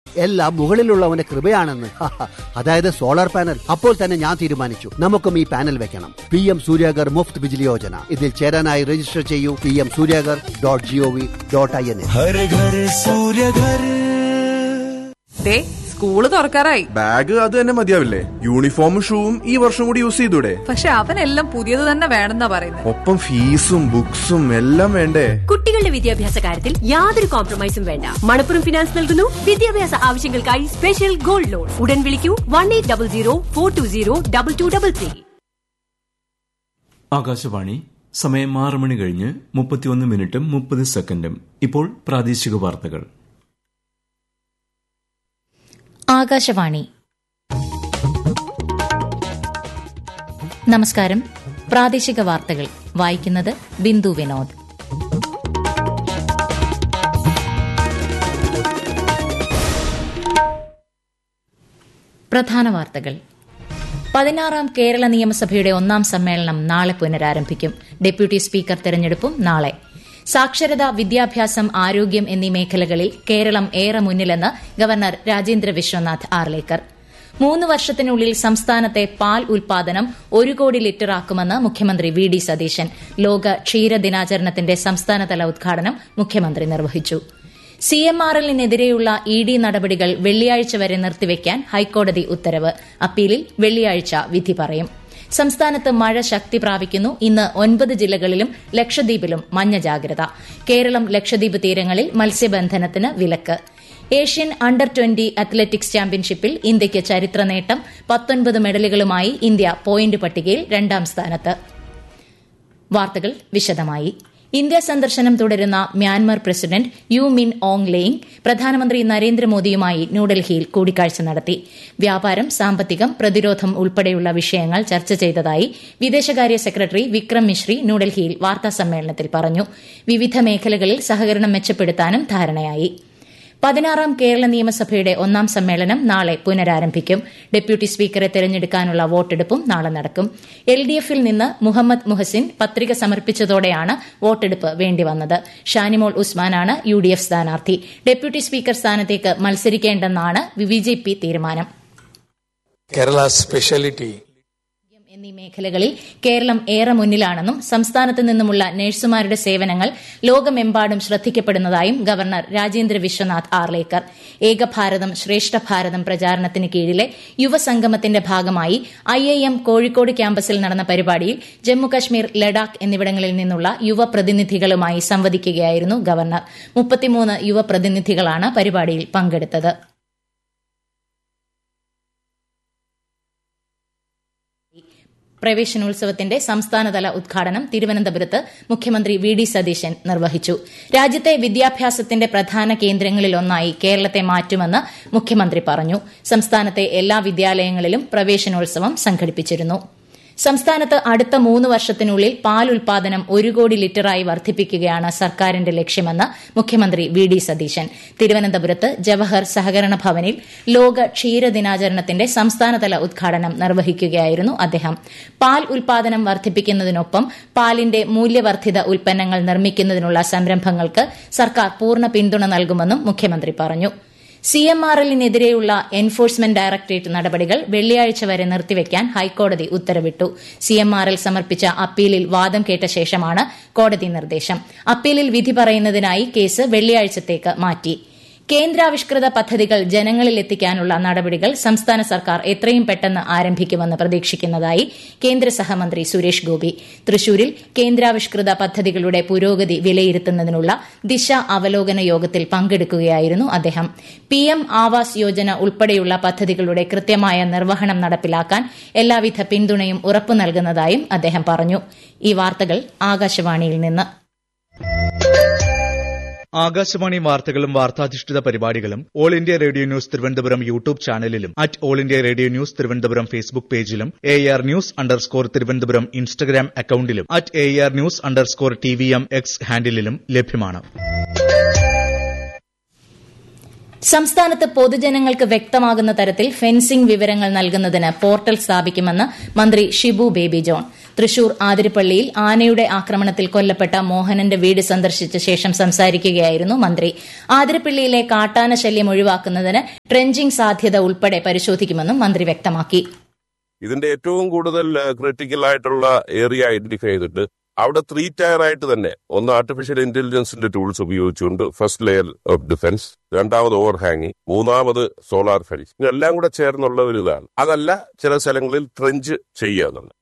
എല്ലാം മുകളിലുള്ളവന്റെ കൃപയാണെന്ന് അതായത് solar panel അപ്പോൾ തന്നെ ഞാൻ തീരുമാനിച്ചു നമുക്കും ഈ പാനൽ വെക്കണം പി എം സൂര്യാഗർ മുഫ്ത് ബിജിലി യോജന ഇതിൽ ചേരാനായി രജിസ്റ്റർ ചെയ്യൂ P M Suryaghar dot G O V dot I N Har Ghar Surya Ghar ദേ സ്കൂള് തുറക്കാറായി ബാഗ് അത് തന്നെ മതിയാവില്ലേ യൂണിഫോമും ഷൂവും ഈ വർഷം കൂടി യൂസ് ചെയ്തൂടെ പക്ഷെ അവനെല്ലാം പുതിയത് തന്നെ വേണമെന്നാ പറയുന്നത് ഒപ്പം ഫീസും ബുക്സും എല്ലാം വേണ്ടേ കുട്ടികളുടെ വിദ്യാഭ്യാസ കാര്യത്തിൽ യാതൊരു കോംപ്രമൈസും വേണ്ട മണപ്പുറം ഫിനാൻസ് നൽകുന്നു വിദ്യാഭ്യാസ ആവശ്യങ്ങൾക്കായി സ്പെഷ്യൽ ഗോൾഡ് ലോൺ ഉടൻ വിളിക്കൂ one eight double zero four two zero double two double three Akashvani സമയം ആറ് മണി കഴിഞ്ഞ് മുപ്പത്തിയൊന്ന് മിനിറ്റും മുപ്പത് സെക്കൻഡും ഇപ്പോൾ പ്രാദേശിക വാർത്തകൾ ആകാശവാണി നമസ്കാരം പ്രാദേശിക വാർത്തകൾ വായിക്കുന്നത് ബിന്ദു വിനോദ് പ്രധാന വാർത്തകൾ പതിനാറാം കേരള നിയമസഭയുടെ ഒന്നാം സമ്മേളനം നാളെ പുനരാരംഭിക്കും ഡെപ്യൂട്ടി സ്പീക്കർ തെരഞ്ഞെടുപ്പും നാളെ സാക്ഷരത വിദ്യാഭ്യാസം ആരോഗ്യം എന്നീ മേഖലകളിൽ കേരളം ഏറെ മുന്നിലെന്ന് ഗവർണർ രാജേന്ദ്ര വിശ്വനാഥ് ആർലേക്കർ മൂന്ന് വർഷത്തിനുള്ളിൽ സംസ്ഥാനത്തെ പാൽ ഉൽപാദനം ഒരു കോടി ലിറ്ററാക്കുമെന്ന് മുഖ്യമന്ത്രി വി ഡി സതീശൻ ലോക ക്ഷീര ദിനാചരണത്തിന്റെ സംസ്ഥാനതല ഉദ്ഘാടനം മുഖ്യമന്ത്രി നിർവഹിച്ചു സി എം ആർ എല്ലിനെതിരെയുള്ള ഇ ഡി നടപടികൾ വെള്ളിയാഴ്ച വരെ നിർത്തിവെക്കാൻ ഹൈക്കോടതി ഉത്തരവ് അപ്പീലിൽ വെള്ളിയാഴ്ച വിധി പറയും സംസ്ഥാനത്ത് മഴ ശക്തി പ്രാപിക്കുന്നു ഇന്ന് ഒൻപത് ജില്ലകളിലും ലക്ഷദ്വീപിലും മഞ്ഞ ജാഗ്രത കേരളം ലക്ഷദ്വീപ് തീരങ്ങളിൽ മത്സ്യബന്ധനത്തിന് വിലക്ക് ഏഷ്യൻ അണ്ടർ ട്വന്റി അത്ലറ്റിക്സ് ചാമ്പ്യൻഷിപ്പിൽ ഇന്ത്യയ്ക്ക് ചരിത്ര നേട്ടം പത്തൊൻപത് മെഡലുകളുമായി ഇന്ത്യ പോയിന്റ് പട്ടികയിൽ രണ്ടാം സ്ഥാനത്ത് വാർത്തകൾ വിശദമായി ഇന്ത്യ സന്ദർശനം തുടരുന്ന Myanmar president U Min Aung Hlaing പ്രധാനമന്ത്രി നരേന്ദ്രമോദിയുമായി ന്യൂഡൽഹിയിൽ കൂടിക്കാഴ്ച നടത്തി വ്യാപാരം സാമ്പത്തികം പ്രതിരോധം ഉൾപ്പെടെയുള്ള വിഷയങ്ങൾ ചർച്ച ചെയ്തതായി വിദേശകാര്യ സെക്രട്ടറി വിക്രം മിശ്രി ന്യൂഡൽഹിയിൽ വാർത്താസമ്മേളനത്തിൽ പറഞ്ഞു വിവിധ മേഖലകളിൽ സഹകരണം മെച്ചപ്പെടുത്താനും ധാരണയായി പതിനാറാം കേരള നിയമസഭയുടെ ഒന്നാം സമ്മേളനം നാളെ പുനരാരംഭിക്കും ഡെപ്യൂട്ടി സ്പീക്കറെ തെരഞ്ഞെടുക്കാനുള്ള വോട്ടെടുപ്പും നാളെ നടക്കും എൽ ഡി എഫിൽ നിന്ന് മുഹമ്മദ് മുഹസിൻ പത്രിക സമർപ്പിച്ചതോടെയാണ് വോട്ടെടുപ്പ് വേണ്ടിവന്നത് ഷാനിമോൾ ഉസ്മാനാണ് യു ഡി എഫ് സ്ഥാനാർത്ഥി ഡെപ്യൂട്ടി സ്പീക്കർ സ്ഥാനത്തേക്ക് മത്സരിക്കേണ്ടെന്നാണ് ബി ജെ പി തീരുമാനം കേരള സ്പെഷ്യാലിറ്റി എന്നീ മേഖലകളിൽ കേരളം ഏറെ മുന്നിലാണെന്നും സംസ്ഥാനത്ത് നിന്നുമുള്ള നഴ്സുമാരുടെ സേവനങ്ങൾ ലോകമെമ്പാടും ശ്രദ്ധിക്കപ്പെടുന്നതായും ഗവർണർ രാജേന്ദ്ര വിശ്വനാഥ് ആർലേക്കർ ഏകഭാരതം ശ്രേഷ്ഠ ഭാരതം പ്രചാരണത്തിന് കീഴിലെ യുവസംഗമത്തിന്റെ ഭാഗമായി ഐ ഐ എം കോഴിക്കോട് ക്യാമ്പസിൽ നടന്ന പരിപാടിയിൽ ജമ്മുകശ്മീർ ലഡാക്ക് എന്നിവിടങ്ങളിൽ നിന്നുള്ള യുവ പ്രതിനിധികളുമായി സംവദിക്കുകയായിരുന്നു ഗവർണർ മുപ്പത്തിമൂന്ന് യുവ പ്രതിനിധികളാണ് പരിപാടിയിൽ പങ്കെടുത്തത് പ്രവേശനോത്സവത്തിന്റെ സംസ്ഥാനതല ഉദ്ഘാടനം തിരുവനന്തപുരത്ത് മുഖ്യമന്ത്രി വി ഡി സതീശൻ നിർവഹിച്ചു രാജ്യത്തെ വിദ്യാഭ്യാസത്തിന്റെ പ്രധാന കേന്ദ്രങ്ങളിലൊന്നായി കേരളത്തെ മാറ്റുമെന്ന് മുഖ്യമന്ത്രി പറഞ്ഞു സംസ്ഥാനത്തെ എല്ലാ വിദ്യാലയങ്ങളിലും പ്രവേശനോത്സവം സംഘടിപ്പിച്ചിരുന്നു സംസ്ഥാനത്ത് അടുത്ത മൂന്ന് വർഷത്തിനുള്ളിൽ പാൽ ഉൽപാദനം ഒരു കോടി ലിറ്ററായി വർദ്ധിപ്പിക്കുകയാണ് സർക്കാരിന്റെ ലക്ഷ്യമെന്ന് മുഖ്യമന്ത്രി വി ഡി സതീശൻ തിരുവനന്തപുരത്ത് ജവഹർ സഹകരണ ഭവനിൽ ലോക ക്ഷീര ദിനാചരണത്തിന്റെ സംസ്ഥാനതല ഉദ്ഘാടനം നിർവഹിക്കുകയായിരുന്നു അദ്ദേഹം പാൽ ഉൽപാദനം വർദ്ധിപ്പിക്കുന്നതിനൊപ്പം പാലിന്റെ മൂല്യവർദ്ധിത ഉൽപ്പന്നങ്ങൾ നിർമ്മിക്കുന്നതിനുള്ള സംരംഭങ്ങൾക്ക് സർക്കാർ പൂർണ്ണ പിന്തുണ നൽകുമെന്നും മുഖ്യമന്ത്രി പറഞ്ഞു സി എം ആർ എല്ലിനെതിരെയുള്ള എൻഫോഴ്സ്മെന്റ് ഡയറക്ടറേറ്റ് നടപടികൾ വെള്ളിയാഴ്ച വരെ നിർത്തിവെക്കാൻ ഹൈക്കോടതി ഉത്തരവിട്ടു സി എം ആർ എൽ സമർപ്പിച്ച അപ്പീലിൽ വാദം കേട്ട ശേഷമാണ് കോടതി നിർദ്ദേശം അപ്പീലിൽ വിധി പറയുന്നതിനായി കേസ് വെള്ളിയാഴ്ചത്തേക്ക് മാറ്റി കേന്ദ്രാവിഷ്കൃത പദ്ധതികൾ ജനങ്ങളിൽ എത്തിക്കാനുള്ള നടപടികൾ സംസ്ഥാന സർക്കാർ എത്രയും പെട്ടെന്ന് ആരംഭിക്കുമെന്ന് പ്രതീക്ഷിക്കുന്നതായി കേന്ദ്ര സഹമന്ത്രി സുരേഷ് ഗോപി തൃശൂരിൽ കേന്ദ്രാവിഷ്കൃത പദ്ധതികളുടെ പുരോഗതി വിലയിരുത്തുന്നതിനുള്ള ദിശ അവലോകന യോഗത്തിൽ പങ്കെടുക്കുകയായിരുന്നു അദ്ദേഹം പിഎം ആവാസ് യോജന ഉൾപ്പെടെയുള്ള പദ്ധതികളുടെ കൃത്യമായ നിർവഹണം നടപ്പിലാക്കാൻ എല്ലാവിധ പിന്തുണയും ഉറപ്പു നൽകുന്നതായും അദ്ദേഹം പറഞ്ഞു ഈ വാർത്തകൾ ആകാശവാണിയിൽ നിന്ന് ആകാശവാണി വാർത്തകളും വാർത്താധിഷ്ഠിത പരിപാടികളും all India radio news Thiruvananthapuram YouTube ചാനലിലും at all India radio news Thiruvananthapuram Facebook പേജിലും A R news underscore Thiruvananthapuram Instagram അക്കൌണ്ടിലും at A R news underscore T V M X ഹാൻഡിലും ലഭ്യമാണ് സംസ്ഥാനത്ത് പൊതുജനങ്ങൾക്ക് വ്യക്തമാകുന്ന തരത്തിൽ ഫെൻസിംഗ് വിവരങ്ങൾ നൽകുന്നതിന് പോർട്ടൽ സ്ഥാപിക്കുമെന്ന് മന്ത്രി ഷിബു ബേബി ജോൺ തൃശൂർ ആതിരപ്പള്ളിയിൽ ആനയുടെ ആക്രമണത്തിൽ കൊല്ലപ്പെട്ട മോഹനന്റെ വീട് സന്ദർശിച്ച ശേഷം സംസാരിക്കുകയായിരുന്നു മന്ത്രി ആതിരപ്പള്ളിയിലെ കാട്ടാന ശല്യം ഒഴിവാക്കുന്നതിന് ട്രെഞ്ചിംഗ് സാധ്യത ഉൾപ്പെടെ പരിശോധിക്കുമെന്നും മന്ത്രി വ്യക്തമാക്കി ഇതിന്റെ ഏറ്റവും കൂടുതൽ ക്രിട്ടിക്കൽ ആയിട്ടുള്ള ഏരിയ ഐഡന്റിഫൈ ചെയ്തിട്ട് അവിടെ ത്രീ ടയർ ആയിട്ട് തന്നെ ഒന്ന് ആർട്ടിഫിഷ്യൽ ഇന്റലിജൻസിന്റെ ടൂൾസ് ഉപയോഗിച്ചുകൊണ്ട് ഫസ്റ്റ് ലെയർ ഓഫ് ഡിഫൻസ് രണ്ടാമത് ഓവർ ഹാങ്ങിങ് മൂന്നാമത് സോളാർ ഫെൻസ് ഇതെല്ലാം കൂടെ ചേർന്നുള്ള ഒരു ഇതാണ് അതല്ല ചില സ്ഥലങ്ങളിൽ ട്രെഞ്ച് ചെയ്യാന്നുണ്ട്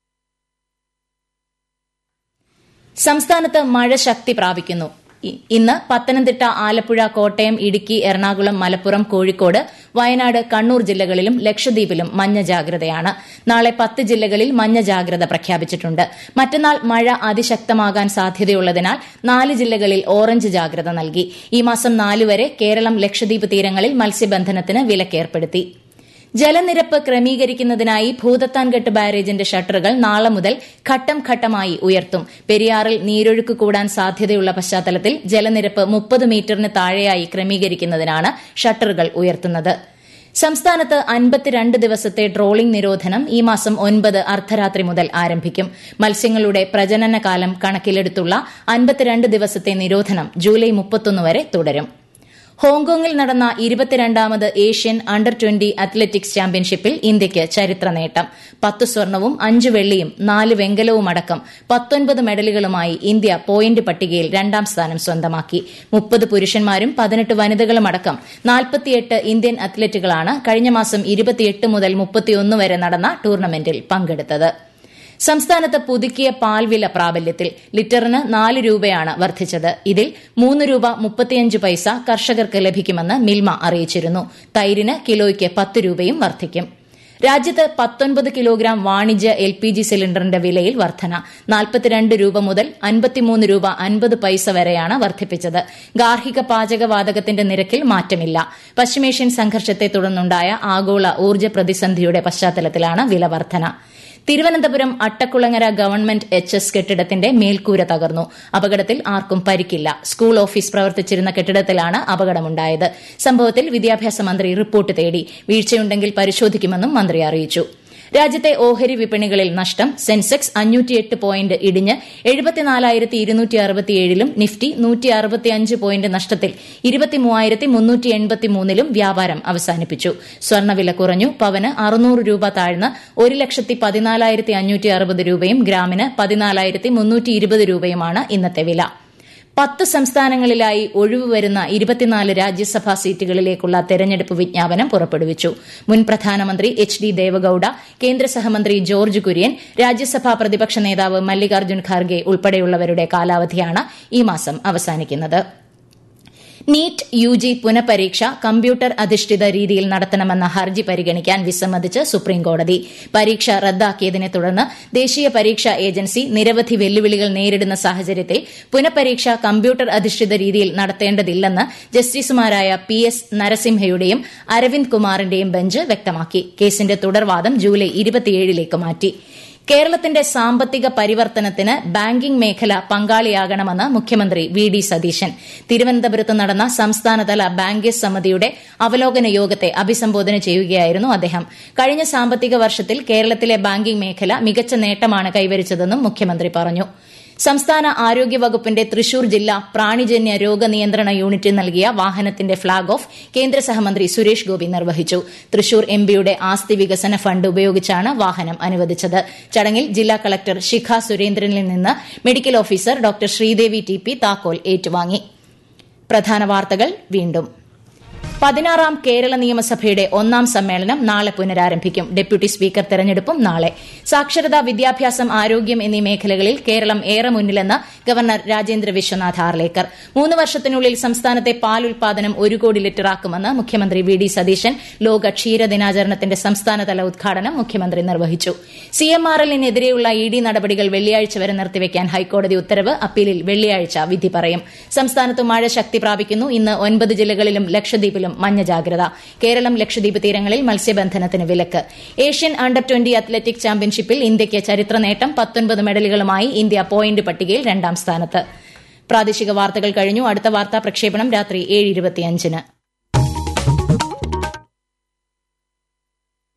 സംസ്ഥാനത്ത് മഴ ശക്തി പ്രാപിക്കുന്നു ഇ- ഇന്ന് പത്തനംതിട്ട ആലപ്പുഴ കോട്ടയം ഇടുക്കി എറണാകുളം മലപ്പുറം കോഴിക്കോട് വയനാട് കണ്ണൂർ ജില്ലകളിലും ലക്ഷദ്വീപിലും മഞ്ഞ ജാഗ്രതയാണ് നാളെ പത്ത് ജില്ലകളിൽ മഞ്ഞ ജാഗ്രത പ്രഖ്യാപിച്ചിട്ടുണ്ട് മറ്റന്നാൾ മഴ അതിശക്തമാകാൻ സാധ്യതയുള്ളതിനാൽ നാല് ജില്ലകളിൽ ഓറഞ്ച് ജാഗ്രത നൽകി ഈ മാസം നാല് വരെ കേരളം ലക്ഷദ്വീപ് തീരങ്ങളിൽ മത്സ്യബന്ധനത്തിന് വിലക്കേർപ്പെടുത്തി ജലനിരപ്പ് ക്രമീകരിക്കുന്നതിനായി ഭൂതത്താൻകെട്ട് ബാരേജിന്റെ ഷട്ടറുകൾ നാളെ മുതൽ ഘട്ടം ഘട്ടമായി ഉയർത്തും പെരിയാറിൽ നീരൊഴുക്ക് കൂടാൻ സാധ്യതയുള്ള പശ്ചാത്തലത്തിൽ ജലനിരപ്പ് മുപ്പത് മീറ്ററിന് താഴെയായി ക്രമീകരിക്കുന്നതിനാണ് ഷട്ടറുകൾ ഉയർത്തുന്നത് സംസ്ഥാനത്ത് അൻപത്തിരണ്ട് ദിവസത്തെ ട്രോളിംഗ് നിരോധനം ഈ മാസം ഒൻപത് അർദ്ധരാത്രി മുതൽ ആരംഭിക്കും മത്സ്യങ്ങളുടെ പ്രജനനകാലം കണക്കിലെടുത്തുള്ള അൻപത്തിരണ്ട് ദിവസത്തെ നിരോധനം ജൂലൈ മുപ്പത്തൊന്ന് വരെ തുടരും ഹോങ്കോങ്ങിൽ നടന്ന ഇരുപത്തിരണ്ടാമത് ഏഷ്യൻ അണ്ടർ ട്വന്റി അത്ലറ്റിക്സ് ചാമ്പ്യൻഷിപ്പിൽ ഇന്ത്യയ്ക്ക് ചരിത്ര നേട്ടം പത്ത് സ്വർണവും അഞ്ച് വെള്ളിയും നാല് വെങ്കലവും അടക്കം പത്തൊൻപത് മെഡലുകളുമായി ഇന്ത്യ പോയിന്റ് പട്ടികയിൽ രണ്ടാം സ്ഥാനം സ്വന്തമാക്കി മുപ്പത് പുരുഷന്മാരും പതിനെട്ട് വനിതകളും അടക്കം നാൽപ്പത്തിയെട്ട് ഇന്ത്യൻ അത്ലറ്റുകളാണ് കഴിഞ്ഞ മാസം ഇരുപത്തിയെട്ട് മുതൽ മുപ്പത്തിയൊന്ന് വരെ നടന്ന ടൂർണമെന്റിൽ പങ്കെടുത്തത് സംസ്ഥാനത്ത് പുതുക്കിയ പാൽ വില പ്രാബല്യത്തിൽ ലിറ്ററിന് നാല് രൂപയാണ് വർദ്ധിച്ചത് ഇതിൽ മൂന്ന് രൂപ മുപ്പത്തിയഞ്ച് പൈസ കർഷകർക്ക് ലഭിക്കുമെന്ന് മിൽമ അറിയിച്ചിരുന്നു തൈരിന് കിലോയ്ക്ക് പത്ത് രൂപയും വർദ്ധിക്കും രാജ്യത്ത് പത്തൊൻപത് കിലോഗ്രാം വാണിജ്യ എൽ പി ജി സിലിണ്ടറിന്റെ വിലയിൽ വർധന നാൽപ്പത്തിരണ്ട് രൂപ മുതൽ അൻപത്തിമൂന്ന് രൂപ അൻപത് പൈസ വരെയാണ് വർദ്ധിപ്പിച്ചത് ഗാർഹിക പാചകവാതകത്തിന്റെ നിരക്കിൽ മാറ്റമില്ല പശ്ചിമേഷ്യൻ സംഘർഷത്തെ തുടർന്നുണ്ടായ ആഗോള ഊർജ്ജ പ്രതിസന്ധിയുടെ പശ്ചാത്തലത്തിലാണ് വില വർധന Thiruvananthapuram Attakulangara government H S കെട്ടിടത്തിന്റെ മേൽക്കൂര തകർന്നു അപകടത്തിൽ ആർക്കും പരിക്കില്ല സ്കൂൾ ഓഫീസ് പ്രവർത്തിച്ചിരുന്ന കെട്ടിടത്തിലാണ് അപകടമുണ്ടായത് സംഭവത്തിൽ വിദ്യാഭ്യാസ മന്ത്രി റിപ്പോർട്ട് തേടി വീഴ്ചയുണ്ടെങ്കിൽ പരിശോധിക്കുമെന്നും മന്ത്രി അറിയിച്ചു രാജ്യത്തെ ഓഹരി വിപണികളിൽ നഷ്ടം സെൻസെക്സ് അഞ്ഞൂറ്റിയെട്ട് പോയിന്റ് ഇടിഞ്ഞ് എഴുപത്തിനാലായിരത്തി ഇരുന്നൂറ്റി അറുപത്തിയേഴിലും നിഫ്റ്റി നൂറ്റി അറുപത്തിയഞ്ച് പോയിന്റ് നഷ്ടത്തിൽ ഇരുപത്തിമൂവായിരത്തി മുന്നൂറ്റി എൺപത്തിമൂന്നിലും വ്യാപാരം അവസാനിപ്പിച്ചു സ്വർണ്ണവില കുറഞ്ഞു പവന് അറുന്നൂറ് രൂപ താഴ്ന്ന് ഒരു ലക്ഷത്തി പതിനാലായിരത്തി അഞ്ഞൂറ്റി അറുപത് രൂപയും ഗ്രാമിന് പതിനാലായിരത്തി മുന്നൂറ്റി ഇരുപത് രൂപയുമാണ് ഇന്നത്തെ വില പത്ത് സംസ്ഥാനങ്ങളിലായി ഒഴിവ് വരുന്ന ഇരുപത്തിനാല് രാജ്യസഭാ സീറ്റുകളിലേക്കുള്ള തെരഞ്ഞെടുപ്പ് വിജ്ഞാപനം പുറപ്പെടുവിച്ചു മുൻ പ്രധാനമന്ത്രി എച്ച് ഡി ദേവഗൌഡ കേന്ദ്ര സഹമന്ത്രി ജോർജ് കുര്യൻ രാജ്യസഭാ പ്രതിപക്ഷ നേതാവ് മല്ലികാർജ്ജുൻ ഖാർഗെ ഉൾപ്പെടെയുള്ളവരുടെ കാലാവധിയാണ് ഈ മാസം അവസാനിക്കുന്നത് നീറ്റ് യു ജി പുനഃപരീക്ഷ കമ്പ്യൂട്ടർ അധിഷ്ഠിത രീതിയിൽ നടത്തണമെന്ന ഹർജി പരിഗണിക്കാൻ വിസമ്മതിച്ച് സുപ്രീംകോടതി പരീക്ഷ റദ്ദാക്കിയതിനെ തുടർന്ന് ദേശീയ പരീക്ഷാ ഏജൻസി നിരവധി വെല്ലുവിളികൾ നേരിടുന്ന സാഹചര്യത്തിൽ പുനഃപരീക്ഷ കമ്പ്യൂട്ടർ അധിഷ്ഠിത രീതിയിൽ നടത്തേണ്ടതില്ലെന്ന് ജസ്റ്റിസുമാരായ പി എസ് നരസിംഹയുടെയും അരവിന്ദ് കുമാറിന്റെയും ബെഞ്ച് വ്യക്തമാക്കി കേസിന്റെ തുടർവാദം ജൂലൈ ഇരുപത്തിയേഴിലേക്ക് മാറ്റി കേരളത്തിന്റെ സാമ്പത്തിക പരിവർത്തനത്തിന് ബാങ്കിംഗ് മേഖല പങ്കാളിയാകണമെന്ന് മുഖ്യമന്ത്രി വി ഡി സതീശൻ തിരുവനന്തപുരത്ത് നടന്ന സംസ്ഥാനതല ബാങ്കേഴ്സ് സമിതിയുടെ അവലോകന യോഗത്തെ അഭിസംബോധന ചെയ്യുകയായിരുന്നു അദ്ദേഹം കഴിഞ്ഞ സാമ്പത്തിക വർഷത്തിൽ കേരളത്തിലെ ബാങ്കിംഗ് മേഖല മികച്ച നേട്ടമാണ് കൈവരിച്ചതെന്നും മുഖ്യമന്ത്രി പറഞ്ഞു സംസ്ഥാന ആരോഗ്യവകുപ്പിന്റെ തൃശൂർ ജില്ലാ പ്രാണിജന്യ രോഗനിയന്ത്രണ യൂണിറ്റ് നൽകിയ വാഹനത്തിന്റെ ഫ്ളാഗ് ഓഫ് കേന്ദ്ര സഹമന്ത്രി സുരേഷ് ഗോപി നിർവഹിച്ചു തൃശൂർ എംപിയുടെ ആസ്തി വികസന ഫണ്ട് ഉപയോഗിച്ചാണ് വാഹനം അനുവദിച്ചത് ചടങ്ങിൽ ജില്ലാ കളക്ടർ ശിഖ സുരേന്ദ്രനിൽ നിന്ന് medical officer doctor Sreedevi T P താക്കോൽ ഏറ്റുവാങ്ങി പ്രധാന വാർത്തകൾ വീണ്ടും പതിനാറാം കേരള നിയമസഭയുടെ ഒന്നാം സമ്മേളനം നാളെ പുനരാരംഭിക്കും ഡെപ്യൂട്ടി സ്പീക്കർ തെരഞ്ഞെടുപ്പും നാളെ സാക്ഷരത വിദ്യാഭ്യാസം ആരോഗ്യം എന്നീ മേഖലകളിൽ കേരളം ഏറെ മുന്നിലെന്ന് ഗവർണർ രാജേന്ദ്ര വിശ്വനാഥ് ആർലേക്കർ മൂന്ന് വർഷത്തിനുള്ളിൽ സംസ്ഥാനത്തെ പാൽ ഉൽപാദനം ഒരു കോടി ലിറ്ററാക്കുമെന്ന് മുഖ്യമന്ത്രി വി ഡി സതീശൻ ലോക ക്ഷീര ദിനാചരണത്തിന്റെ സംസ്ഥാനതല ഉദ്ഘാടനം മുഖ്യമന്ത്രി നിർവഹിച്ചു സി എം ആർ എല്ലിനെതിരെയുള്ള ഇ ഡി നടപടികൾ വെള്ളിയാഴ്ച വരെ നിർത്തിവെക്കാൻ ഹൈക്കോടതി ഉത്തരവ് അപ്പീലിൽ വെള്ളിയാഴ്ച വിധി പറയും സംസ്ഥാനത്ത് മഴ ശക്തി പ്രാപിക്കുന്നു ഇന്ന് ഒൻപത് ജില്ലകളിലും ലക്ഷദ്വീപിലും മഞ്ഞ ജാഗ്രത കേരളം ലക്ഷദ്വീപ് തീരങ്ങളിൽ മത്സ്യബന്ധനത്തിന് വിലക്ക് ഏഷ്യൻ അണ്ടർ ട്വന്റി അത്ലറ്റിക് ചാമ്പ്യൻഷിപ്പിൽ ഇന്ത്യയ്ക്ക് ചരിത്ര നേട്ടം പത്തൊൻപത് മെഡലുകളുമായി ഇന്ത്യ പോയിന്റ് പട്ടികയിൽ രണ്ടാം സ്ഥാനത്ത് പ്രാദേശിക വാർത്തകൾ കഴിഞ്ഞു അടുത്ത വാർത്താ പ്രക്ഷേപണം രാത്രി ഏഴ് ഇരുപത്തിയഞ്ചിന്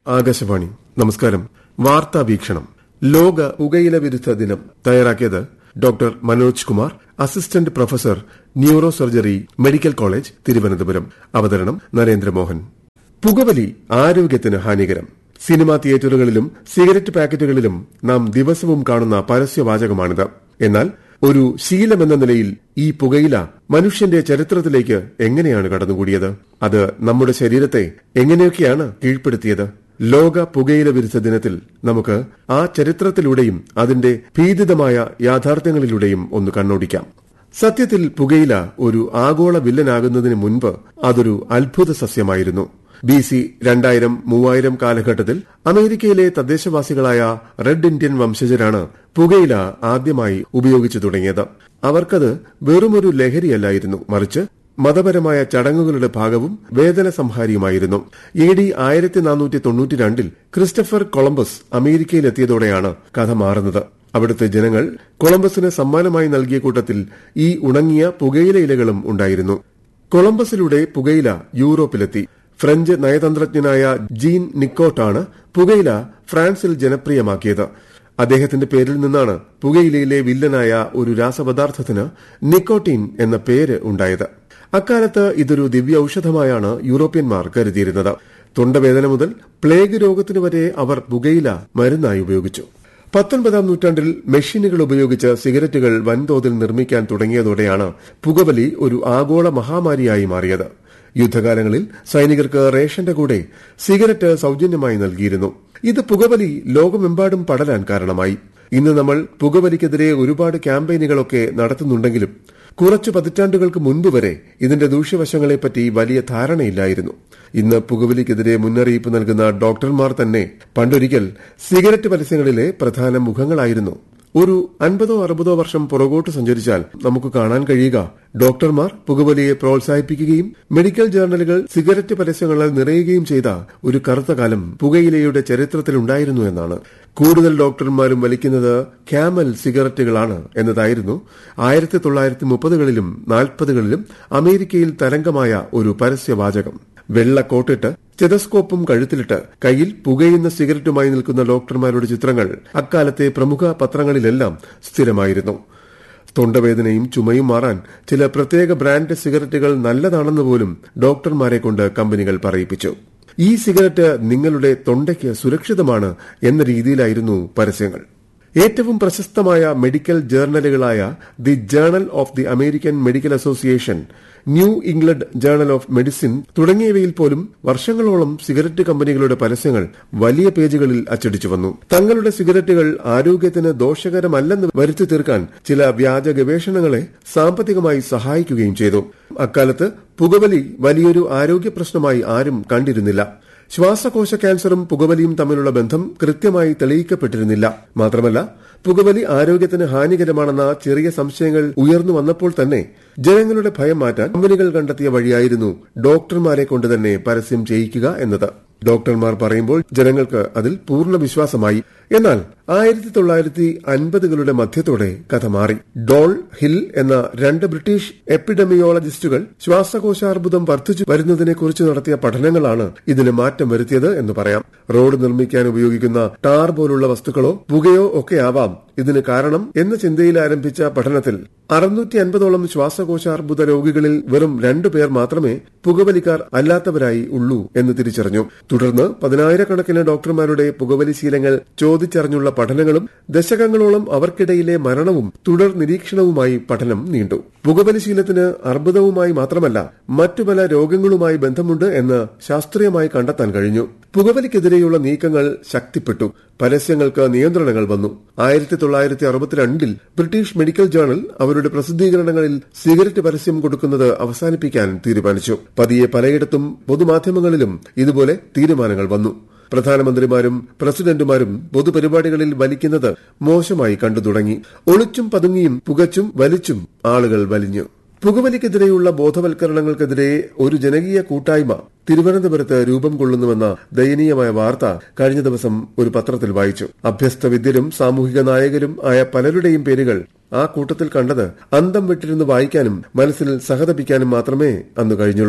ആകാശവാണി നമസ്കാരം വാർത്താ വീക്ഷണം ലോക പുകയില വിരുദ്ധ ദിനം തയ്യാറാക്കിയത് doctor Manoj Kumar assistant professor neuro surgery medical college Thiruvananthapuram അവതരണം നരേന്ദ്രമോഹൻ പുകവലി ആരോഗ്യത്തിന് ഹാനികരം സിനിമാ തിയേറ്ററുകളിലും സിഗരറ്റ് പാക്കറ്റുകളിലും നാം ദിവസവും കാണുന്ന പരസ്യവാചകമാണിത് എന്നാൽ ഒരു ശീലമെന്ന നിലയിൽ ഈ പുകയില മനുഷ്യന്റെ ചരിത്രത്തിലേക്ക് എങ്ങനെയാണ് കടന്നുകൂടിയത് അത് നമ്മുടെ ശരീരത്തെ എങ്ങനെയൊക്കെയാണ് കീഴ്പ്പെടുത്തിയത് ലോക പുകയില വിരുദ്ധ ദിനത്തിൽ നമുക്ക് ആ ചരിത്രത്തിലൂടെയും അതിന്റെ ഭീതിതമായ യാഥാർത്ഥ്യങ്ങളിലൂടെയും ഒന്ന് കണ്ണോടിക്കാം സത്യത്തിൽ പുകയില ഒരു ആഗോള വില്ലനാകുന്നതിന് മുൻപ് അതൊരു അത്ഭുത സസ്യമായിരുന്നു ബി സി രണ്ടായിരം മൂവായിരം കാലഘട്ടത്തിൽ അമേരിക്കയിലെ തദ്ദേശവാസികളായ റെഡ് ഇന്ത്യൻ വംശജരാണ് പുകയില ആദ്യമായി ഉപയോഗിച്ചു തുടങ്ങിയത് അവർക്കത് വെറുമൊരു ലഹരിയല്ലായിരുന്നു മറിച്ച് മതപരമായ ചടങ്ങുകളുടെ ഭാഗവും വേദന സംഹാരിയുമായിരുന്നു എ ഡി ആയിരത്തി നാനൂറ്റി തൊണ്ണൂറ്റി രണ്ടിൽ ക്രിസ്റ്റഫർ കൊളംബസ് അമേരിക്കയിലെത്തിയതോടെയാണ് കഥ മാറുന്നത് അവിടുത്തെ ജനങ്ങൾ കൊളംബസിന് സമ്മാനമായി നൽകിയ കൂട്ടത്തിൽ ഈ ഉണങ്ങിയ പുകയില ഇലകളും ഉണ്ടായിരുന്നു കൊളംബസിലൂടെ പുകയില യൂറോപ്പിലെത്തി ഫ്രഞ്ച് നയതന്ത്രജ്ഞനായ ജീൻ നിക്കോട്ടാണ് പുകയില ഫ്രാൻസിൽ ജനപ്രിയമാക്കിയത് അദ്ദേഹത്തിന്റെ പേരിൽ നിന്നാണ് പുകയിലയിലെ വില്ലനായ ഒരു രാസപദാർത്ഥത്തിന് നിക്കോട്ടീൻ എന്ന പേര് ഉണ്ടായത് അക്കാലത്ത് ഇതൊരു ദിവ്യ ഔഷധമായാണ് യൂറോപ്യന്മാർ കരുതിയിരുന്നത് തൊണ്ടവേദന മുതൽ പ്ലേഗ് രോഗത്തിനു വരെ അവർ പുകയില മരുന്നായി ഉപയോഗിച്ചു പത്തൊൻപതാം നൂറ്റാണ്ടിൽ മെഷീനുകൾ ഉപയോഗിച്ച് സിഗരറ്റുകൾ വൻതോതിൽ നിർമ്മിക്കാൻ തുടങ്ങിയതോടെയാണ് പുകവലി ഒരു ആഗോള മഹാമാരിയായി മാറിയത് യുദ്ധകാലങ്ങളിൽ സൈനികർക്ക് റേഷന്റെ കൂടെ സിഗരറ്റ് സൌജന്യമായി നൽകിയിരുന്നു ഇത് പുകവലി ലോകമെമ്പാടും പടരാൻ കാരണമായി ഇന്ന് നമ്മൾ പുകവലിക്കെതിരെ ഒരുപാട് ക്യാമ്പയിനുകളൊക്കെ നടത്തുന്നുണ്ടെങ്കിലും കുറച്ചു പതിറ്റാണ്ടുകൾക്ക് മുൻപ് വരെ ഇതിന്റെ ദൂഷ്യവശങ്ങളെപ്പറ്റി വലിയ ധാരണയില്ലായിരുന്നു ഇന്ന് പുകവലിക്കെതിരെ മുന്നറിയിപ്പ് നൽകുന്ന ഡോക്ടർമാർ തന്നെ പണ്ടൊരിക്കൽ സിഗരറ്റ് പരസ്യങ്ങളിലെ പ്രധാന മുഖങ്ങളായിരുന്നു ഒരു അൻപതോ അറുപതോ വർഷം പുറകോട്ട് സഞ്ചരിച്ചാൽ നമുക്ക് കാണാൻ കഴിയുക ഡോക്ടർമാർ പുകവലിയെ പ്രോത്സാഹിപ്പിക്കുകയും മെഡിക്കൽ ജേർണലുകൾ സിഗരറ്റ് പരസ്യങ്ങളാൽ നിറയുകയും ചെയ്ത ഒരു കറുത്ത കാലം പുകയിലയുടെ ചരിത്രത്തിലുണ്ടായിരുന്നു എന്നാണ് കൂടുതൽ ഡോക്ടർമാരും വലിക്കുന്നത് ക്യാമൽ സിഗരറ്റുകളാണ് എന്നതായിരുന്നു ആയിരത്തി തൊള്ളായിരത്തി മുപ്പതുകളിലും നാൽപ്പതുകളിലും അമേരിക്കയിൽ തരംഗമായ ഒരു പരസ്യവാചകം വെള്ള കോട്ടിട്ട് സ്റ്റെതസ്കോപ്പും കഴുത്തിലിട്ട് കയ്യിൽ പുകയുന്ന സിഗരറ്റുമായി നിൽക്കുന്ന ഡോക്ടർമാരുടെ ചിത്രങ്ങൾ അക്കാലത്തെ പ്രമുഖ പത്രങ്ങളിലെല്ലാം സ്ഥിരമായിരുന്നു തൊണ്ടവേദനയും ചുമയും മാറാൻ ചില പ്രത്യേക ബ്രാൻഡ് സിഗരറ്റുകൾ നല്ലതാണെന്ന് പോലും ഡോക്ടർമാരെ കൊണ്ട് കമ്പനികൾ പറയിപ്പിച്ചു ഈ സിഗരറ്റ് നിങ്ങളുടെ തൊണ്ടയ്ക്ക് സുരക്ഷിതമാണ് എന്ന രീതിയിലായിരുന്നു പരസ്യങ്ങൾ ഏറ്റവും പ്രശസ്തമായ മെഡിക്കൽ ജേർണലുകളായ the Journal of the American Medical Association New England Journal of Medicine തുടങ്ങിയവയിൽ പോലും വർഷങ്ങളോളം സിഗരറ്റ് കമ്പനികളുടെ പരസ്യങ്ങൾ വലിയ പേജുകളിൽ അച്ചടിച്ചു വന്നു തങ്ങളുടെ സിഗരറ്റുകൾ ആരോഗ്യത്തിന് ദോഷകരമല്ലെന്ന് വരുത്തി തീർക്കാൻ ചില വ്യാജ ഗവേഷണങ്ങളെ സാമ്പത്തികമായി സഹായിക്കുകയും ചെയ്തു അക്കാലത്ത് പുകവലി വലിയൊരു ആരോഗ്യ പ്രശ്നമായി ആരും കണ്ടിരുന്നില്ല ശ്വാസകോശ ക്യാൻസറും പുകവലിയും തമ്മിലുള്ള ബന്ധം കൃത്യമായി തെളിയിക്കപ്പെട്ടിരുന്നില്ല മാത്രമല്ല പുകവലി ആരോഗ്യത്തിന് ഹാനികരമാണെന്ന ചെറിയ സംശയങ്ങൾ ഉയർന്നു വന്നപ്പോൾ തന്നെ ജനങ്ങളുടെ ഭയം മാറ്റാൻ കമ്പനികൾ കണ്ടെത്തിയ വഴിയായിരുന്നു ഡോക്ടർമാരെ കൊണ്ട് തന്നെ പരസ്യം ചെയ്യിക്കുക എന്നത് ഡോക്ടർമാർ പറയുമ്പോൾ ജനങ്ങൾക്ക് അതിൽ പൂർണ്ണ വിശ്വാസമായി എന്നാൽ ആയിരത്തി തൊള്ളായിരത്തി അൻപതുകളുടെ മധ്യത്തോടെ കഥ മാറി ഡോൾ ഹിൽ എന്ന രണ്ട് ബ്രിട്ടീഷ് എപ്പിഡമിയോളജിസ്റ്റുകൾ ശ്വാസകോശാർബുദം വർദ്ധിച്ചു വരുന്നതിനെക്കുറിച്ച് നടത്തിയ പഠനങ്ങളാണ് ഇതിന് മാറ്റം വരുത്തിയത് എന്ന് പറയാം റോഡ് നിർമ്മിക്കാൻ ഉപയോഗിക്കുന്ന ടാർ പോലുള്ള വസ്തുക്കളോ പുകയോ ഒക്കെ ആവാം ഇതിന് കാരണം എന്ന ചിന്തയിൽ ആരംഭിച്ച പഠനത്തിൽ അറുന്നൂറ്റി അൻപതോളം ശ്വാസകോശാർബുദ രോഗികളിൽ വെറും രണ്ടു പേർ മാത്രമേ പുകവലിക്കാർ അല്ലാത്തവരായി ഉള്ളൂ എന്ന് തിരിച്ചറിഞ്ഞു തുടർന്ന് പതിനായിരക്കണക്കിന് ഡോക്ടർമാരുടെ പുകവലി ശീലങ്ങൾ ചോദിച്ചറിഞ്ഞുള്ള പഠനങ്ങളും ദശകങ്ങളോളം അവർക്കിടയിലെ മരണവും തുടർ നിരീക്ഷണവുമായി പഠനം നീണ്ടു പുകവലി ശീലത്തിന് അർബുദവുമായി മാത്രമല്ല മറ്റു പല രോഗങ്ങളുമായി ബന്ധമുണ്ട് എന്ന് ശാസ്ത്രീയമായി കണ്ടെത്താൻ കഴിഞ്ഞു പുകവലിക്കെതിരെയുള്ള നീക്കങ്ങൾ ശക്തിപ്പെട്ടു പരസ്യങ്ങൾക്ക് നിയന്ത്രണങ്ങൾ വന്നു ആയിരത്തി തൊള്ളായിരത്തി അറുപത്തിരണ്ടിൽ ബ്രിട്ടീഷ് മെഡിക്കൽ ജേണൽ അവരുടെ പ്രസിദ്ധീകരണങ്ങളിൽ സിഗരറ്റ് പരസ്യം കൊടുക്കുന്നത് അവസാനിപ്പിക്കാൻ തീരുമാനിച്ചു പതിയെ പലയിടത്തും പൊതുമാധ്യമങ്ങളിലും ഇതുപോലെ തീരുമാനങ്ങൾ വന്നു പ്രധാനമന്ത്രിമാരും പ്രസിഡന്റുമാരും പൊതുപരിപാടികളിൽ വലിക്കുന്നത് മോശമായി കണ്ടു തുടങ്ങി ഒളിച്ചും പതുങ്ങിയും പുകച്ചും വലിച്ചും ആളുകൾ വലിഞ്ഞു പുകവലിക്കെതിരെയുള്ള ബോധവൽക്കരണങ്ങൾക്കെതിരെ ഒരു ജനകീയ കൂട്ടായ്മ തിരുവനന്തപുരത്ത് രൂപം കൊള്ളുന്നുവെന്ന ദയനീയമായ വാർത്ത കഴിഞ്ഞ ദിവസം ഒരു പത്രത്തിൽ വായിച്ചു അഭ്യസ്ത വിദ്യരും സാമൂഹിക നായകരും ആയ പലരുടെയും പേരുകൾ ആ കൂട്ടത്തിൽ കണ്ടത് അന്തം വിട്ടിരുന്ന് വായിക്കാനും മനസ്സിൽ സഹതപിക്കാനും മാത്രമേ അന്ന് കഴിഞ്ഞുള്ളൂ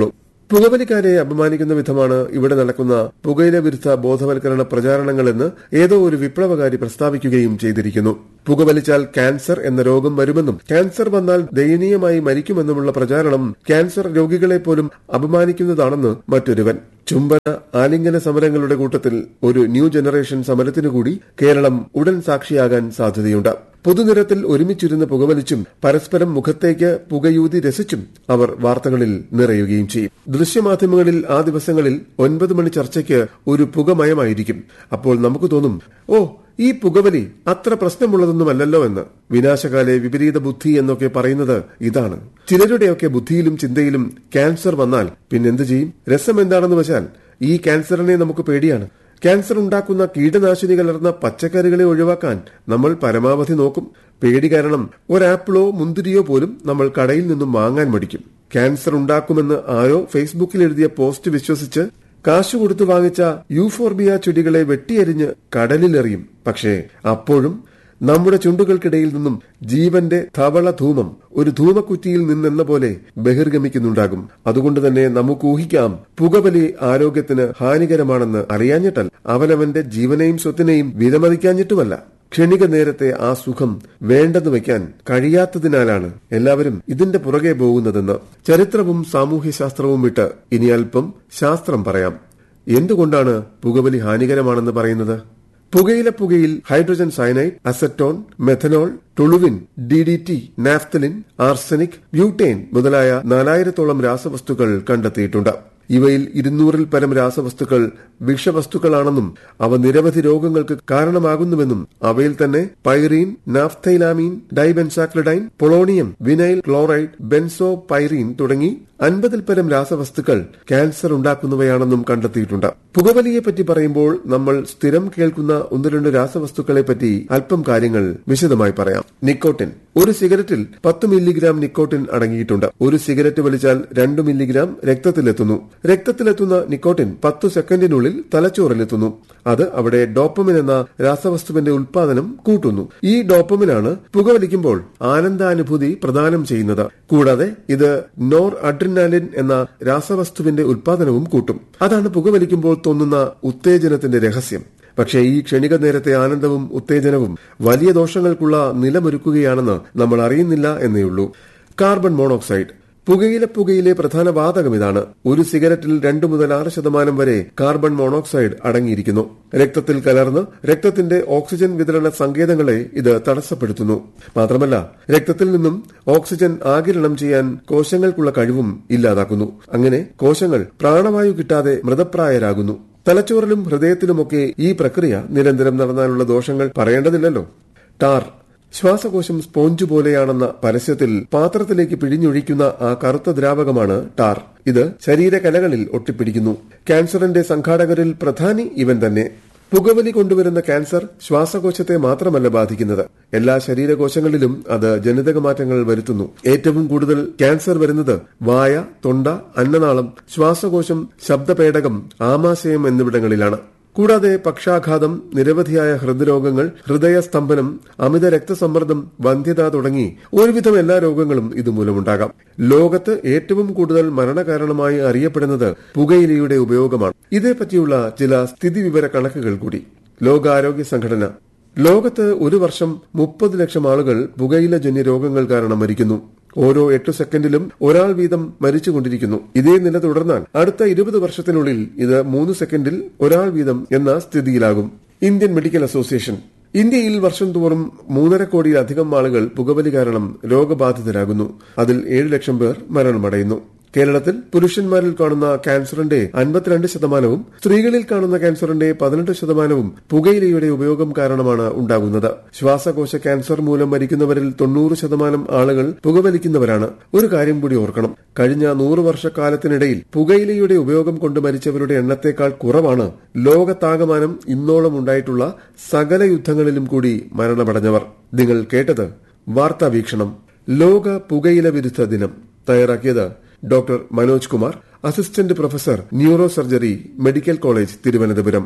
പുകവലിക്കാരെ അപമാനിക്കുന്ന വിധമാണ് ഇവിടെ നടക്കുന്ന പുകയില വിരുദ്ധ ബോധവൽക്കരണ പ്രചാരണങ്ങളെന്ന് ഏതോ ഒരു വിപ്ലവകാരി പ്രസ്താവിക്കുകയും ചെയ്തിരിക്കുന്നു പുകവലിച്ചാൽ ക്യാൻസർ എന്ന രോഗം വരുമെന്നും ക്യാൻസർ വന്നാൽ ദയനീയമായി മരിക്കുമെന്നുമുള്ള പ്രചാരണം ക്യാൻസർ രോഗികളെ പോലും അപമാനിക്കുന്നതാണെന്ന് മറ്റൊരുവൻ ചുംബന ആലിംഗന സമരങ്ങളുടെ കൂട്ടത്തിൽ ഒരു ന്യൂ ജനറേഷൻ സമരത്തിനു കൂടി കേരളം ഉടൻ സാക്ഷിയാകാൻ സാധ്യതയുണ്ട് പൊതുനിരത്തിൽ ഒരുമിച്ചിരുന്ന് പുകവലിച്ചും പരസ്പരം മുഖത്തേക്ക് പുകയൂതി രസിച്ചും അവർ വാർത്തകളിൽ നിറയുകയും ചെയ്യും ദൃശ്യമാധ്യമങ്ങളിൽ ആ ദിവസങ്ങളിൽ ഒൻപത് മണി ചർച്ചയ്ക്ക് ഒരു പുകമയമായിരിക്കും അപ്പോൾ നമുക്ക് തോന്നും ഓ ഈ പുകവലി അത്ര പ്രശ്നമുള്ളതൊന്നുമല്ലല്ലോ എന്ന് വിനാശകാലെ വിപരീത ബുദ്ധി എന്നൊക്കെ പറയുന്നത് ഇതാണ് ചിലരുടെയൊക്കെ ബുദ്ധിയിലും ചിന്തയിലും ക്യാൻസർ വന്നാൽ പിന്നെന്ത് ചെയ്യും രസം എന്താണെന്ന് വെച്ചാൽ ഈ ക്യാൻസറിനെ നമുക്ക് പേടിയാണ് ക്യാൻസർ ഉണ്ടാക്കുന്ന കീടനാശിനി കലർന്ന പച്ചക്കറികളെ ഒഴിവാക്കാൻ നമ്മൾ പരമാവധി നോക്കും പേടി കാരണം ഒരാപ്പിളോ മുന്തിരിയോ പോലും നമ്മൾ കടയിൽ നിന്നും വാങ്ങാൻ മടിക്കും ക്യാൻസർ ഉണ്ടാക്കുമെന്ന് ആരോ ഫേസ്ബുക്കിൽ എഴുതിയ പോസ്റ്റ് വിശ്വസിച്ച് കാശു കൊടുത്തു വാങ്ങിച്ച യൂഫോർബിയ ചെടികളെ വെട്ടിയരിഞ്ഞ് കടലിലെറിയും പക്ഷേ അപ്പോഴും നമ്മുടെ ചുണ്ടുകൾക്കിടയിൽ നിന്നും ജീവന്റെ ധവള ധൂമം ഒരു ധൂമക്കുറ്റിയിൽ നിന്നെന്ന പോലെ ബഹിർഗമിക്കുന്നുണ്ടാകും അതുകൊണ്ട് തന്നെ നമുക്ക് ഊഹിക്കാം പുകവലി ആരോഗ്യത്തിന് ഹാനികരമാണെന്ന് അറിയാഞ്ഞിട്ടല്ല അവനവന്റെ ജീവനെയും സ്വത്തിനെയും വിലമതിക്കാഞ്ഞിട്ടുമല്ല ക്ഷണിക നേരത്തെ ആ സുഖം വേണ്ടെന്ന് വയ്ക്കാൻ കഴിയാത്തതിനാലാണ് എല്ലാവരും ഇതിന്റെ പുറകെ പോകുന്നതെന്ന് ചരിത്രവും സാമൂഹ്യശാസ്ത്രവും വിട്ട് ഇനി അല്പം ശാസ്ത്രം പറയാം എന്തുകൊണ്ടാണ് പുകവലി ഹാനികരമാണെന്ന് പറയുന്നത് പുകയില പുകയിൽ hydrogen cyanide acetone methanol toluene D D T naphthalene arsenic butane മുതലായ നാലായിരത്തോളം രാസവസ്തുക്കൾ കണ്ടെത്തിയിട്ടുണ്ട് ഇവയിൽ ഇരുന്നൂറിൽ പരം രാസവസ്തുക്കൾ വിഷവസ്തുക്കളാണെന്നും അവ നിരവധി രോഗങ്ങൾക്ക് കാരണമാകുന്നുവെന്നും അവയിൽ തന്നെ pyrene naphthylamine dibenzacridine polonium vinyl chloride benzo pyrene തുടങ്ങി അൻപതിൽ പരം രാസവസ്തുക്കൾ ക്യാൻസർ ഉണ്ടാക്കുന്നവയാണെന്നും കണ്ടെത്തിയിട്ടുണ്ട് പുകവലിയെ പറ്റി പറയുമ്പോൾ നമ്മൾ സ്ഥിരം കേൾക്കുന്ന ഒന്ന് രണ്ട് രാസവസ്തുക്കളെ പറ്റി അല്പം കാര്യങ്ങൾ വിശദമായി പറയാം നിക്കോട്ടിൻ ഒരു സിഗരറ്റിൽ പത്ത് മില്ലിഗ്രാം നിക്കോട്ടിൻ അടങ്ങിയിട്ടുണ്ട് ഒരു സിഗരറ്റ് വലിച്ചാൽ രണ്ട് മില്ലിഗ്രാം രക്തത്തിലെത്തുന്നു രക്തത്തിലെത്തുന്ന നിക്കോട്ടിൻ പത്തു സെക്കൻഡിനുള്ളിൽ തലച്ചോറിലെത്തുന്നു അത് അവിടെ ഡോപ്പമിൻ എന്ന രാസവസ്തുവിന്റെ ഉൽപാദനം കൂട്ടുന്നു ഈ ഡോപ്പമിനാണ് പുകവലിക്കുമ്പോൾ ആനന്ദാനുഭൂതി പ്രദാനം ചെയ്യുന്നത് കൂടാതെ ഇത് നോർ അഡ്രിനാലിൻ എന്ന രാസവസ്തുവിന്റെ ഉൽപാദനവും കൂട്ടും അതാണ് പുകവലിക്കുമ്പോൾ തോന്നുന്ന ഉത്തേജനത്തിന്റെ രഹസ്യം പക്ഷേ ഈ ക്ഷണിക നേരത്തെ ആനന്ദവും ഉത്തേജനവും വലിയ ദോഷങ്ങൾക്കുള്ള നിലമൊരുക്കുകയാണെന്ന് നമ്മൾ അറിയുന്നില്ല എന്നേയുള്ളൂ കാർബൺ മോണോക്സൈഡ് പുകയില പുകയിലെ പ്രധാന വാതകം ഇതാണ് ഒരു സിഗരറ്റിൽ രണ്ടു മുതൽ ആറ് ശതമാനം വരെ കാർബൺ മോണോക്സൈഡ് അടങ്ങിയിരിക്കുന്നു രക്തത്തിൽ കലർന്ന് രക്തത്തിന്റെ ഓക്സിജൻ വിതരണ സങ്കേതങ്ങളെ ഇത് തടസ്സപ്പെടുത്തുന്നു മാത്രമല്ല രക്തത്തിൽ നിന്നും ഓക്സിജൻ ആകിരണം ചെയ്യാൻ കോശങ്ങൾക്കുള്ള കഴിവും ഇല്ലാതാക്കുന്നു അങ്ങനെ കോശങ്ങൾ പ്രാണവായു കിട്ടാതെ മൃതപ്രായരാകുന്നു തലച്ചോറിലും ഹൃദയത്തിലുമൊക്കെ ഈ പ്രക്രിയ നിരന്തരം നടന്നാലുള്ള ദോഷങ്ങൾ പറയേണ്ടതില്ലല്ലോ ടാർ ശ്വാസകോശം സ്പോഞ്ച് പോലെയാണെന്ന പരസ്യത്തിൽ പാത്രത്തിലേക്ക് പിഴിഞ്ഞൊഴിക്കുന്ന ആ കറുത്ത ദ്രാവകമാണ് ടാർ ഇത് ശരീരകലകളിൽ ഒട്ടിപ്പിടിക്കുന്നു ക്യാൻസറിന്റെ സംഘാടകരിൽ പ്രധാനി ഇവൻ തന്നെ പുകവലി കൊണ്ടുവരുന്ന ക്യാൻസർ ശ്വാസകോശത്തെ മാത്രമല്ല ബാധിക്കുന്നത് എല്ലാ ശരീരകോശങ്ങളിലും അത് ജനിതക മാറ്റങ്ങൾ വരുത്തുന്നു ഏറ്റവും കൂടുതൽ ക്യാൻസർ വരുന്നത് വായ തൊണ്ട അന്നനാളം ശ്വാസകോശം ശബ്ദപേടകം ആമാശയം എന്നിവിടങ്ങളിലാണ് കൂടാതെ പക്ഷാഘാതം നിരവധിയായ ഹൃദ്രോഗങ്ങൾ ഹൃദയസ്തംഭനം അമിത രക്തസമ്മർദ്ദം വന്ധ്യത തുടങ്ങി ഒരുവിധം എല്ലാ രോഗങ്ങളും ഇതുമൂലമുണ്ടാകാം ലോകത്ത് ഏറ്റവും കൂടുതൽ മരണകാരണമായി അറിയപ്പെടുന്നത് പുകയിലയുടെ ഉപയോഗമാണ് ഇതേപ്പറ്റിയുള്ള ചില സ്ഥിതിവിവര കണക്കുകൾ കൂടി ലോകാരോഗ്യ സംഘടന ലോകത്ത് ഒരു വർഷം മുപ്പത് ലക്ഷം ആളുകൾ പുകയിലജന്യ രോഗങ്ങൾ കാരണം മരിക്കുന്നു ഓരോ എട്ട് സെക്കൻഡിലും ഒരാൾ വീതം മരിച്ചുകൊണ്ടിരിക്കുന്നു ഇതേ നില തുടർന്നാൽ അടുത്ത ഇരുപത് വർഷത്തിനുള്ളിൽ ഇത് മൂന്ന് സെക്കൻഡിൽ ഒരാൾ വീതം എന്ന സ്ഥിതിയിലാകും ഇന്ത്യൻ മെഡിക്കൽ അസോസിയേഷൻ ഇന്ത്യയിൽ വർഷം തോറും മൂന്നര കോടിയിലധികം ആളുകൾ പുകവലി കാരണം രോഗബാധിതരാകുന്നു അതിൽ ഏഴ് ലക്ഷം പേർ മരണമടയുന്നു കേരളത്തിൽ പുരുഷന്മാരിൽ കാണുന്ന ക്യാൻസറിന്റെ അൻപത്തിരണ്ട് ശതമാനവും സ്ത്രീകളിൽ കാണുന്ന ക്യാൻസറിന്റെ പതിനെട്ട് ശതമാനവും പുകയിലയുടെ ഉപയോഗം കാരണമാണ് ഉണ്ടാകുന്നത് ശ്വാസകോശ ക്യാൻസർ മൂലം മരിക്കുന്നവരിൽ തൊണ്ണൂറ് ശതമാനം ആളുകൾ പുകവലിക്കുന്നവരാണ് ഒരു കാര്യം കൂടി ഓർക്കണം കഴിഞ്ഞ നൂറ് വർഷക്കാലത്തിനിടയിൽ പുകയിലയുടെ ഉപയോഗം കൊണ്ട് മരിച്ചവരുടെ എണ്ണത്തേക്കാൾ കുറവാണ് ലോകത്താകമാനം ഇന്നോളം ഉണ്ടായിട്ടുള്ള സകല യുദ്ധങ്ങളിലും കൂടി മരണമടഞ്ഞവർ നിങ്ങൾ കേട്ടത് വാർത്താ വീക്ഷണം ലോക പുകയില വിരുദ്ധ ദിനം തയ്യാറാക്കിയത് doctor Manoj Kumar assistant professor neuro surgery medical college Thiruvananthapuram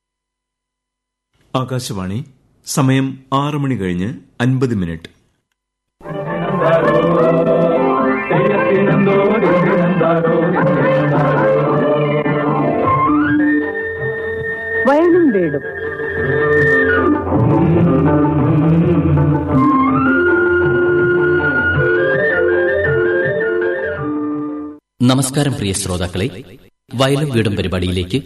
Akashvani സമയം ആറ് മണി കഴിഞ്ഞ് അൻപത് മിനിറ്റ് ോ വീടും നമസ്കാരം പ്രിയ ശ്രോതാക്കളെ വയലും വീടും പരിപാടിയിലേക്ക്